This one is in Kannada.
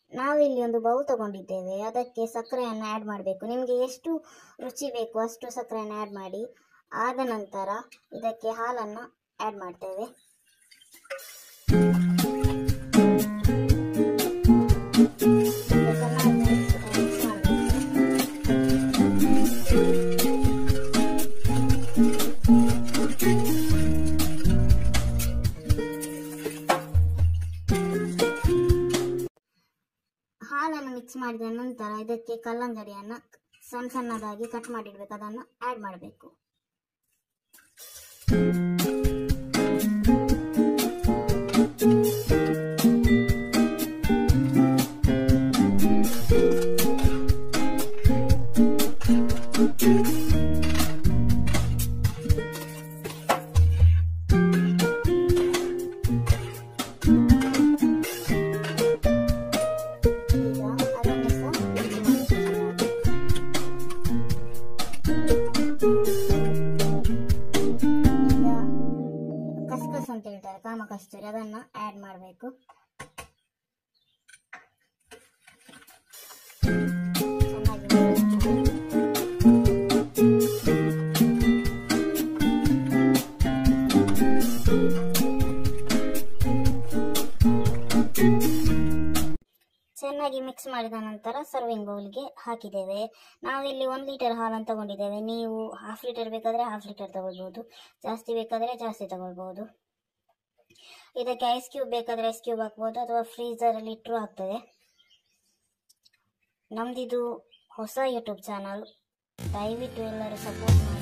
ನಾವಿಲ್ಲಿ ಒಂದು ಬೌಲ್ ತಗೊಂಡಿದ್ದೇವೆ ಅದಕ್ಕೆ ಸಕ್ಕರೆಯನ್ನು ಆ್ಯಡ್ ಮಾಡಬೇಕು ನಿಮಗೆ ಎಷ್ಟು ರುಚಿ ಬೇಕು ಅಷ್ಟು ಸಕ್ಕರೆಯನ್ನು ಆ್ಯಡ್ ಮಾಡಿ ಆದ ನಂತರ ಇದಕ್ಕೆ ಹಾಲನ್ನು ಆ್ಯಡ್ ಮಾಡ್ತೇವೆ ಇದು ಚೆನ್ನಾಗಿ mix ಮಾಡಬೇಕು. ಹಾಲನ್ನು ಮಿಕ್ಸ್ ಮಾಡಿದ ನಂತರ ಇದಕ್ಕೆ ಕಲ್ಲಂಗಡಿಯನ್ನು ಸಣ್ಣ ಸಣ್ಣದಾಗಿ ಕಟ್ ಮಾಡಿಡ್ಬೇಕು ಅದನ್ನು ಆ್ಯಡ್ ಮಾಡಬೇಕು ಈಗ ಅದನ್ನು ಸಹ mix ಮಾಡಿ. ಈಗ ಕಸ್ಕಸ್ ಅಂತ ಹೇಳ್ತಾರೆ ಕಾಮ ಕಸ್ತೂರಿ ಅದನ್ನ ಆಡ್ ಮಾಡಬೇಕು ಚೆನ್ನಾಗಿ mix ಮಾಡಿ. ಚೆನ್ನಾಗಿ ಮಿಕ್ಸ್ ಮಾಡಿದ ನಂತರ ಸರ್ವಿಂಗ್ ಬೌಲ್ಗೆ ಹಾಕಿದ್ದೇವೆ ನಾವಿಲ್ಲಿ ಒಂದು ಲೀಟರ್ ಹಾಲನ್ನು ತಗೊಂಡಿದ್ದೇವೆ ನೀವು ಹಾಫ್ ಲೀಟರ್ ಬೇಕಾದರೆ ಹಾಫ್ ಲೀಟರ್ ತಗೊಳ್ಬೋದು ಜಾಸ್ತಿ ಬೇಕಾದರೆ ಜಾಸ್ತಿ ತಗೊಳ್ಬೋದು ಇದಕ್ಕೆ ಐಸ್ ಕ್ಯೂಬ್ ಬೇಕಾದರೆ ಐಸ್ ಕ್ಯೂಬ್ ಹಾಕ್ಬೋದು ಅಥವಾ ಫ್ರೀಸರಲ್ಲಿ ಇಟ್ಟರು ಆಗ್ತದೆ ನಮ್ದಿದು ಹೊಸ ಯೂಟ್ಯೂಬ್ ಚಾನಲ್ ದಯವಿಟ್ಟು ಎಲ್ಲರೂ ಸಪೋರ್ಟ್ ಮಾಡಿ